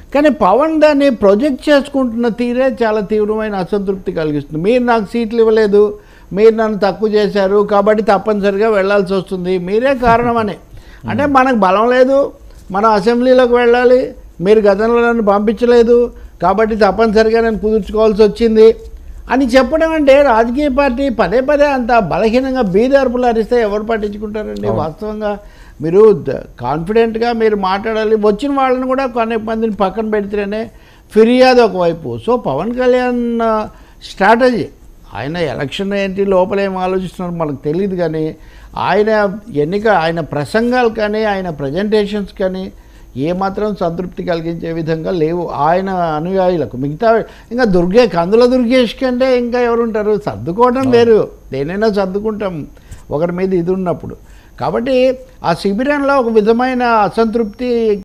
కానీ పవన్ దాన్ని ప్రొజెక్ట్ చేసుకుంటున్న తీరే చాలా తీవ్రమైన అసంతృప్తి కలిగిస్తుంది మీరు నాకు సీట్లు ఇవ్వలేదు మీరు నన్ను తక్కువ చేశారు కాబట్టి తప్పనిసరిగా వెళ్ళాల్సి వస్తుంది మీరే కారణమని అంటే మనకు బలం లేదు మనం అసెంబ్లీలోకి వెళ్ళాలి మీరు గతంలో నన్ను పంపించలేదు కాబట్టి తప్పనిసరిగా నేను కుదుర్చుకోవాల్సి వచ్చింది అని చెప్పడం అంటే రాజకీయ పార్టీ పదే పదే అంత బలహీనంగా బీదర్పులు అరిస్తే ఎవరు పట్టించుకుంటారండి వాస్తవంగా మీరు ద- కాన్ఫిడెంట్గా మీరు మాట్లాడాలి వచ్చిన వాళ్ళని కూడా కొన్ని మందిని పక్కన పెడితేనే ఫిర్యాదు ఒకవైపు సో పవన్ కళ్యాణ్ ఆ, స్ట్రాటజీ ఆయన ఎలక్షన్ ఏంటి లోపల ఏం ఆలోచిస్తున్నారు మనకు తెలియదు కానీ ఆయన ఎన్నిక ఆయన ప్రసంగాలు కానీ ఆయన ప్రజెంటేషన్స్ కానీ ఏమాత్రం సంతృప్తి కలిగించే విధంగా లేవు ఆయన అనుయాయులకు మిగతా ఇంకా దుర్గే కందుల దుర్గేష్ కంటే ఇంకా ఎవరుంటారు సర్దుకోవడం లేరు దేనైనా సర్దుకుంటాం ఒకరి మీద ఇది ఉన్నప్పుడు కాబట్టి ఆ శిబిరంలో ఒక విధమైన అసంతృప్తి